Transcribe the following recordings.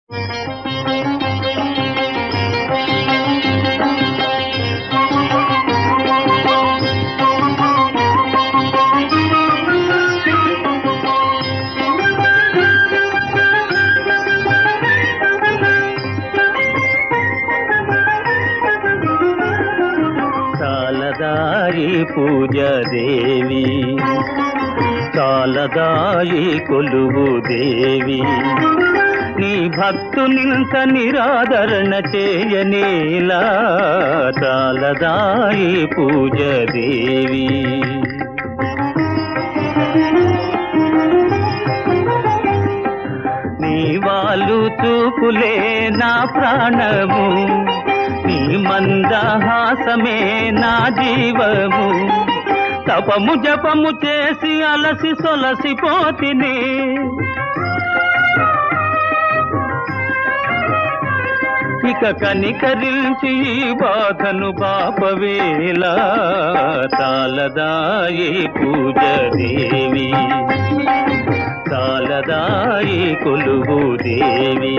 చాలదాయి పూజ దేవి చాలదాయి కొలువు దేవి నీ భక్తునింత నిరాదరణ చేయనేలా చాలదాయి పూజ దేవి నీ వాళ్ళు చూపులే నా ప్రాణము నీ మందహాసమే నా జీవము తపము జపము చేసి అలసి సొలసిపోతిని ఇక కనికరించి ఈ బాధను పాపవేలా తాలదాయి పూజ దేవి చాలదాయి కొలువు దేవి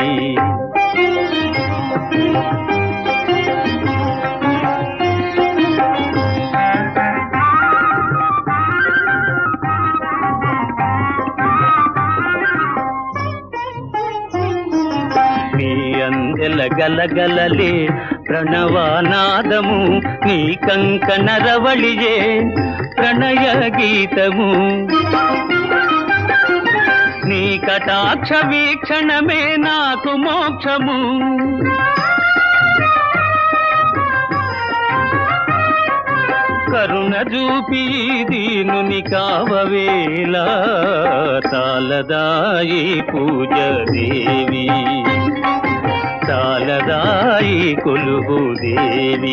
నీ అందెల గలగలలే ప్రణవానాదము నీ కంకణ రవళియే ప్రణయ గీతము నీ కటాక్ష వీక్షణమే నాకు మోక్షము కరుణ చూపి దీనుని కావవేలా తాలదాయి పూజ దేవి చాలదాయి కొలువు దేవి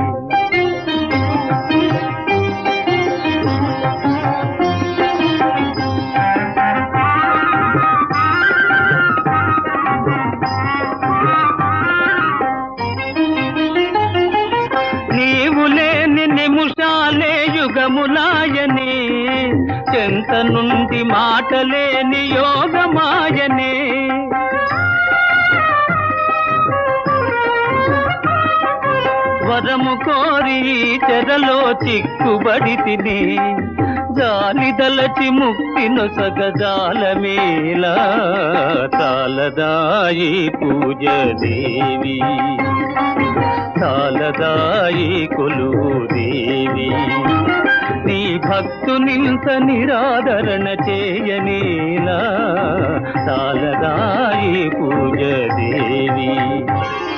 నీవు లేని నిముషాలే యుగములాయనే చెంత నుండి మాటలేని యోగమాయనే వరము కోరి ఈ చెరలో చిక్కుబడి తిని జాలిదలచి ముక్తి నొసగజాలమేలా తాలదాయి పూజ దేవి చాలదాయి కొలువు దేవి నీ భక్తునింత నిరాదరణ చేయనేలా చాలదాయి పూజ దేవి